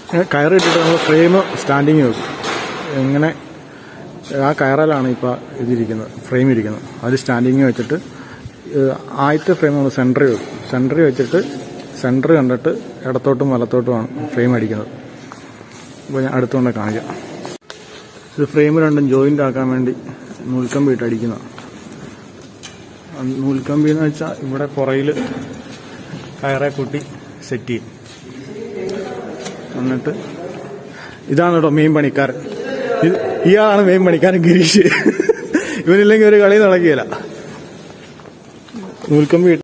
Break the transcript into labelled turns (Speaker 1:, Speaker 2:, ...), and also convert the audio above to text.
Speaker 1: കയറ് ഇട്ടിട്ട് നമ്മൾ ഫ്രെയിം സ്റ്റാൻഡിങ് വെക്കും എങ്ങനെ ആ കയറിലാണ് ഇപ്പോൾ ഇതിരിക്കുന്നത് ഫ്രെയിം ഇരിക്കുന്നത് അത് സ്റ്റാൻഡിങ് വെച്ചിട്ട് ഏഹ് ആദ്യത്തെ ഫ്രെയിം നമ്മൾ സെൻറ്ററിൽ വെക്കും സെൻറ്ററിൽ വെച്ചിട്ട് സെൻറ്റർ കണ്ടിട്ട് ഇടത്തോട്ടും വലത്തോട്ടുമാണ് ഫ്രെയിം അടിക്കുന്നത് അപ്പോൾ ഞാൻ അടുത്തുകൊണ്ട് കാണിക്കാം ഇത് ഫ്രെയിം രണ്ടും ജോയിൻ്റ് ആക്കാൻ വേണ്ടി നൂൽക്കമ്പി ഇട്ട് അടിക്കുന്നതാണ് നൂൽക്കമ്പി എന്ന് വെച്ചാൽ ഇവിടെ പുറയിൽ കയറെ കൂട്ടി സെറ്റ് ചെയ്യും എന്നിട്ട് ഇതാണ് കേട്ടോ മെയിൻ പണിക്കാരൻ ഇത് ഇയാളാണ് മെയിൻ പണിക്കാരൻ ഗിരീഷ് ഇവനില്ലെങ്കിൽ ഒരു കളി നടക്കുകയില്ല നൂൽക്കമ്പി